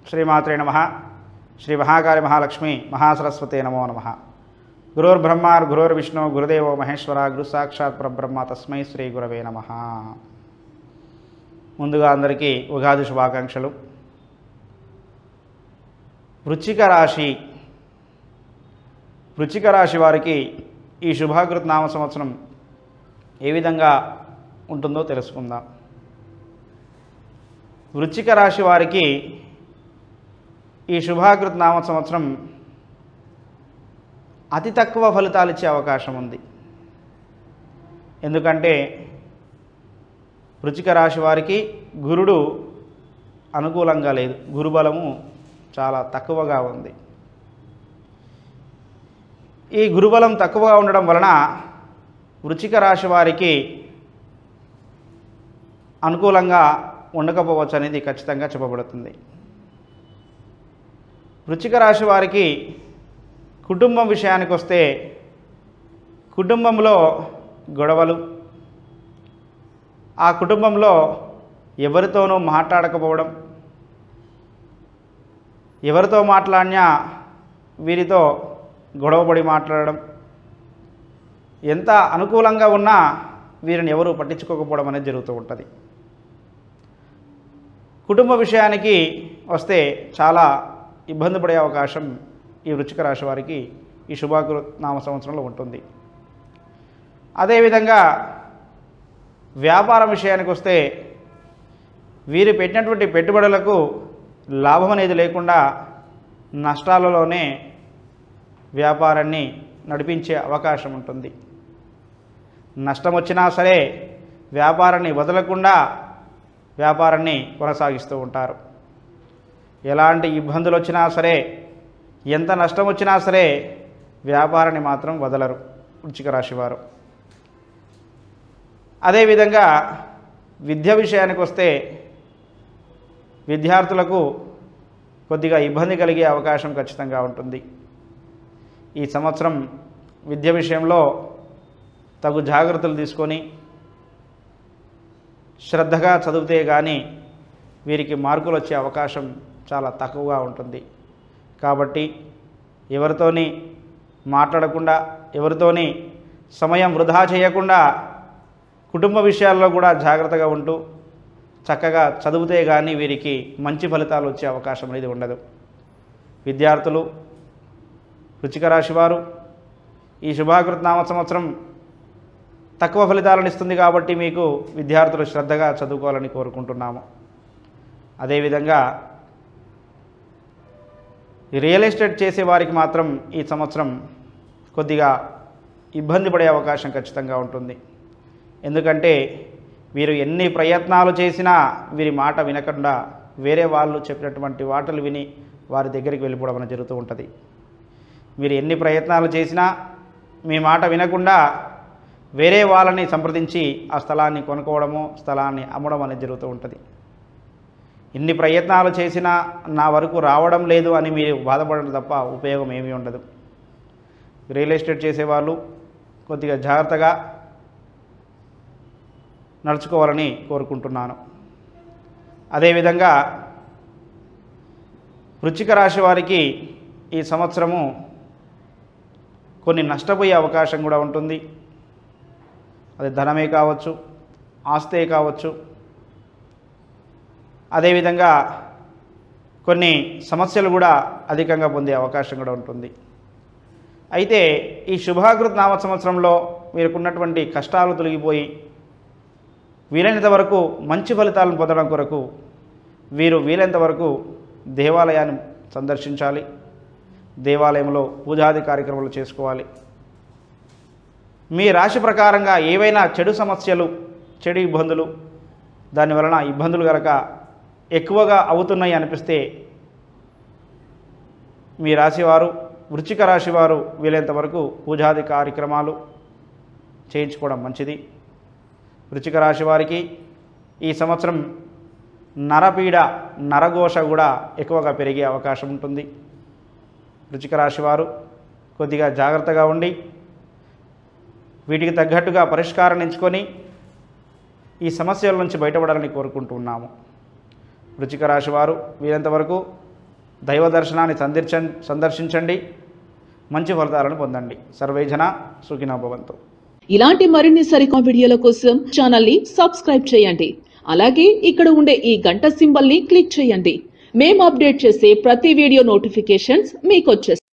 శ్రీమాత్రే నమ శ్రీ మహాకాళి మహాలక్ష్మి మహాసరస్వతే నమో నమ గురోర్బ్రహ్మార్ గురోర్విష్ణు గురుదేవో మహేశ్వర గురు సాక్షాత్ పరబ్రహ్మ తస్మై శ్రీ గురవే నమ ముందుగా అందరికీ ఉగాది శుభాకాంక్షలు వృచ్చిక రాశి వృచ్చిక రాశి వారికి ఈ శుభాకృత నామ సంవత్సరం ఏ విధంగా ఉంటుందో తెలుసుకుందాం వృచ్చిక రాశి వారికి ఈ శుభాకృత నామ సంవత్సరం అతి తక్కువ ఫలితాలు ఇచ్చే అవకాశం ఉంది ఎందుకంటే వృచ్చిక రాశి వారికి గురుడు అనుకూలంగా లేదు గురుబలము చాలా తక్కువగా ఉంది ఈ గురుబలం తక్కువగా ఉండడం వలన వృచ్చిక రాశి వారికి అనుకూలంగా ఉండకపోవచ్చు అనేది ఖచ్చితంగా చెప్పబడుతుంది వృచ్చిక రాశి వారికి కుటుంబం విషయానికి వస్తే కుటుంబంలో గొడవలు ఆ కుటుంబంలో ఎవరితోనూ మాట్లాడకపోవడం ఎవరితో మాట్లాడినా వీరితో గొడవపడి మాట్లాడడం ఎంత అనుకూలంగా ఉన్నా వీరిని ఎవరు పట్టించుకోకపోవడం అనేది జరుగుతూ ఉంటుంది కుటుంబ విషయానికి వస్తే చాలా ఇబ్బంది పడే అవకాశం ఈ వృచ్చిక రాశి వారికి ఈ శుభాకృ నామ సంవత్సరంలో ఉంటుంది అదేవిధంగా వ్యాపారం విషయానికి వస్తే వీరు పెట్టినటువంటి పెట్టుబడులకు లాభం అనేది లేకుండా నష్టాలలోనే వ్యాపారాన్ని నడిపించే అవకాశం ఉంటుంది నష్టం వచ్చినా సరే వ్యాపారాన్ని వదలకుండా వ్యాపారాన్ని కొనసాగిస్తూ ఉంటారు ఎలాంటి ఇబ్బందులు వచ్చినా సరే ఎంత నష్టం వచ్చినా సరే వ్యాపారాన్ని మాత్రం వదలరు వృచ్చిక రాశి వారు అదేవిధంగా విద్య విషయానికి వస్తే విద్యార్థులకు కొద్దిగా ఇబ్బంది కలిగే అవకాశం ఖచ్చితంగా ఉంటుంది ఈ సంవత్సరం విద్య విషయంలో తగు జాగ్రత్తలు తీసుకొని శ్రద్ధగా చదివితే కానీ వీరికి మార్కులు వచ్చే అవకాశం చాలా తక్కువగా ఉంటుంది కాబట్టి ఎవరితోని మాట్లాడకుండా ఎవరితోని సమయం వృధా చేయకుండా కుటుంబ విషయాల్లో కూడా జాగ్రత్తగా ఉంటూ చక్కగా చదివితే కానీ వీరికి మంచి ఫలితాలు వచ్చే అవకాశం అనేది ఉండదు విద్యార్థులు రుచిక రాశి వారు ఈ శుభాకృత నామ సంవత్సరం తక్కువ ఫలితాలను ఇస్తుంది కాబట్టి మీకు విద్యార్థులు శ్రద్ధగా చదువుకోవాలని కోరుకుంటున్నాము అదేవిధంగా ఈ రియల్ ఎస్టేట్ చేసే వారికి మాత్రం ఈ సంవత్సరం కొద్దిగా ఇబ్బంది పడే అవకాశం ఖచ్చితంగా ఉంటుంది ఎందుకంటే వీరు ఎన్ని ప్రయత్నాలు చేసినా వీరి మాట వినకుండా వేరే వాళ్ళు చెప్పినటువంటి వాటలు విని వారి దగ్గరికి వెళ్ళిపోవడం అనేది జరుగుతూ ఉంటుంది మీరు ఎన్ని ప్రయత్నాలు చేసినా మీ మాట వినకుండా వేరే వాళ్ళని సంప్రదించి ఆ స్థలాన్ని కొనుక్కోవడము స్థలాన్ని అమ్మడం అనేది జరుగుతూ ఉంటుంది ఇన్ని ప్రయత్నాలు చేసినా నా వరకు రావడం లేదు అని మీరు బాధపడడం తప్ప ఉపయోగం ఏమీ ఉండదు రియల్ ఎస్టేట్ చేసేవాళ్ళు కొద్దిగా జాగ్రత్తగా నడుచుకోవాలని కోరుకుంటున్నాను అదేవిధంగా వృచ్చిక రాశి వారికి ఈ సంవత్సరము కొన్ని నష్టపోయే అవకాశం కూడా ఉంటుంది అది ధనమే కావచ్చు ఆస్తే కావచ్చు అదేవిధంగా కొన్ని సమస్యలు కూడా అధికంగా పొందే అవకాశం కూడా ఉంటుంది అయితే ఈ శుభాకృత నామ సంవత్సరంలో వీరికున్నటువంటి కష్టాలు తొలగిపోయి వీలైనంత వరకు మంచి ఫలితాలను పొందడం కొరకు వీరు వీలైనంత వరకు దేవాలయాన్ని సందర్శించాలి దేవాలయంలో పూజాది కార్యక్రమాలు చేసుకోవాలి మీ రాశి ప్రకారంగా ఏవైనా చెడు సమస్యలు చెడు ఇబ్బందులు దాని వలన ఇబ్బందులు కనుక ఎక్కువగా అవుతున్నాయి అనిపిస్తే మీ రాశివారు వృచ్చిక రాశివారు వీలైనంత వరకు పూజాది కార్యక్రమాలు చేయించుకోవడం మంచిది వృచ్చిక రాశి వారికి ఈ సంవత్సరం నరపీడ నరఘోష కూడా ఎక్కువగా పెరిగే అవకాశం ఉంటుంది వృచ్చిక రాశి వారు కొద్దిగా జాగ్రత్తగా ఉండి వీటికి తగ్గట్టుగా పరిష్కారం ఎంచుకొని ఈ సమస్యల నుంచి బయటపడాలని కోరుకుంటున్నాము వృచ్చిక రాశి వారు వీరంతవరకు దైవ దర్శనాన్ని సందర్శ సందర్శించండి మంచి ఫలితాలను పొందండి సర్వేజన సుఖినో భవంతు ఇలాంటి మరిన్ని సరికొత్త వీడియోల కోసం ఛానల్ ని సబ్స్క్రైబ్ చేయండి అలాగే ఇక్కడ ఉండే ఈ గంట సింబల్ ని క్లిక్ చేయండి మేము అప్డేట్ చేసే ప్రతి వీడియో నోటిఫికేషన్స్ మీకు వచ్చేస్తాయి